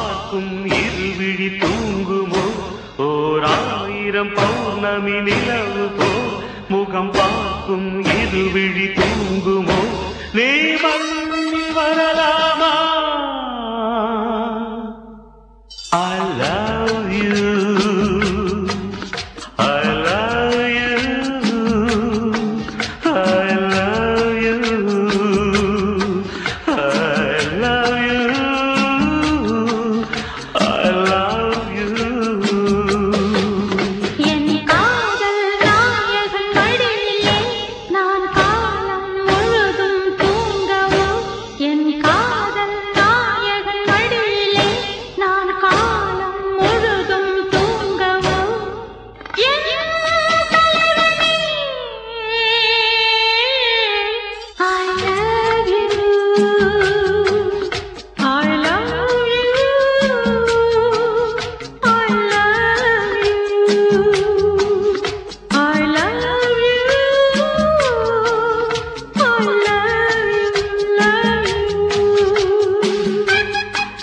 பார்க்கும் இருவிழி தூங்குமோ ஓர் ஆயிரம் பௌர்ணமி நிலவு போ முகம் பார்க்கும் இருவிழி தூங்குமோ நீ மண்ணி வரலாமா I love you. I love you. I love you. I love you. I love you. என் காதல் நாயகன் வழியிலே நான் காலம் முழுதும் தூங்கவோ என் காதல் நாயகன் வழியிலே நான் காலம் முழுதும் தூங்கவோ என் தலைவனே I love you I love you I love you I love you I love you love you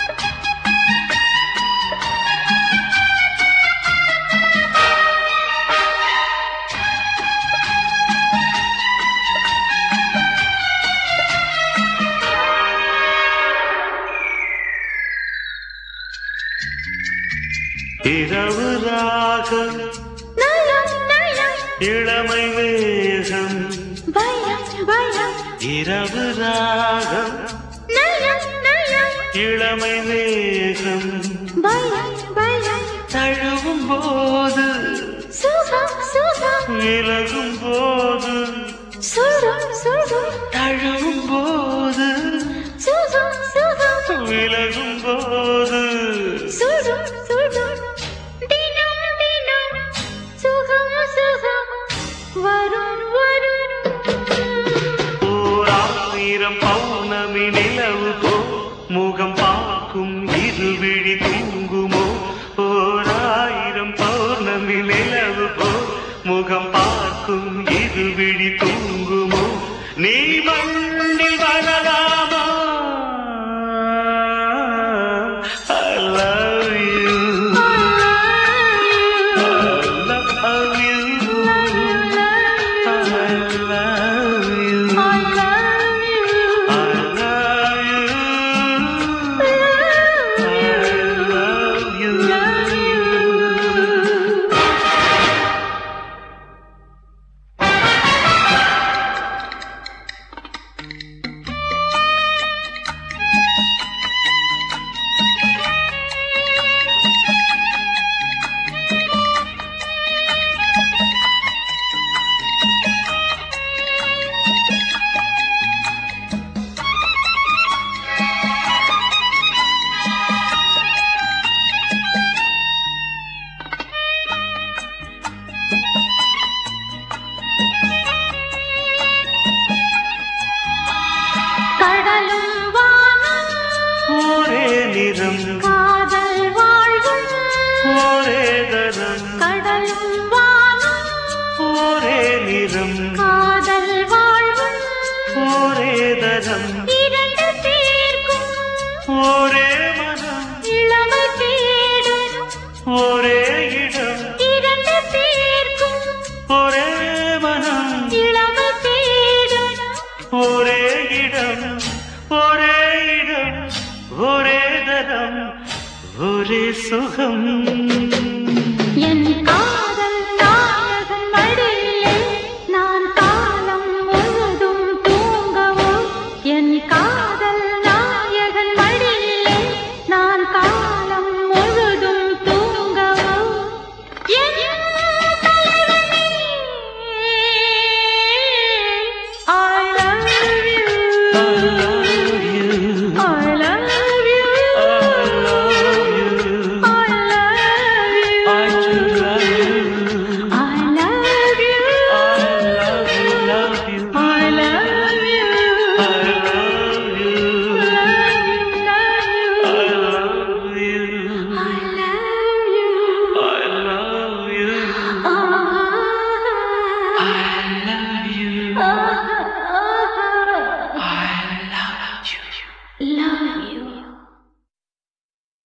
இரவு ராகம் நலம் நலம் இளமை வேகம் பயம் பயம் இரவு ராகம் நலம் நலம் இளமை வேகம் பயம் பயம் தழுவும் போது சுகம் சுகம் விலகும் போது சுடும் சுடும் தழுவும் போது சுகம் சுகம் விலகும் போது சுடும் சுடும் தினம் தினம் சுகம் சுகம் வரும் வரும் ஓர் ஆயிரம் பௌர்ணமி நிலவு போ முகம் பார்க்கும் இருவிழி தூங்குமோ ஓர் ஆயிரம் பௌர்ணமி நிலவு போ முகம் பார்க்கும் இருவிழி தூங்குமோ நீ மண்ணில் வரலாமா I love you. I love you. I love you. I love you. I love you. I love you. கடலும் வானம் ஒரே நிறம் காதல் வாழ்வும் ஒரே தரம் கடலும் வானம் ஒரே நிறம் காதல் வாழ்வும் ஒரே தரம் இரண்டு பேர்க்கும் ஒரே மனம் இளமை தேடும் ஒரே இடம் இரண்டு பேர்க்கும் ஒரே மனம் இளமை தேடும் ஒரே இடம் ஒரே இடம் ஒரே தரம் ஒரே சுகம் என் காதல் நாயகன் வழியிலே நான் காலம் முழுதும் தூங்கவோ என் காதல் நாயகன் வழியிலே நான் காலம் முழுதும் தூங்கவோ என் தலைவனே I love you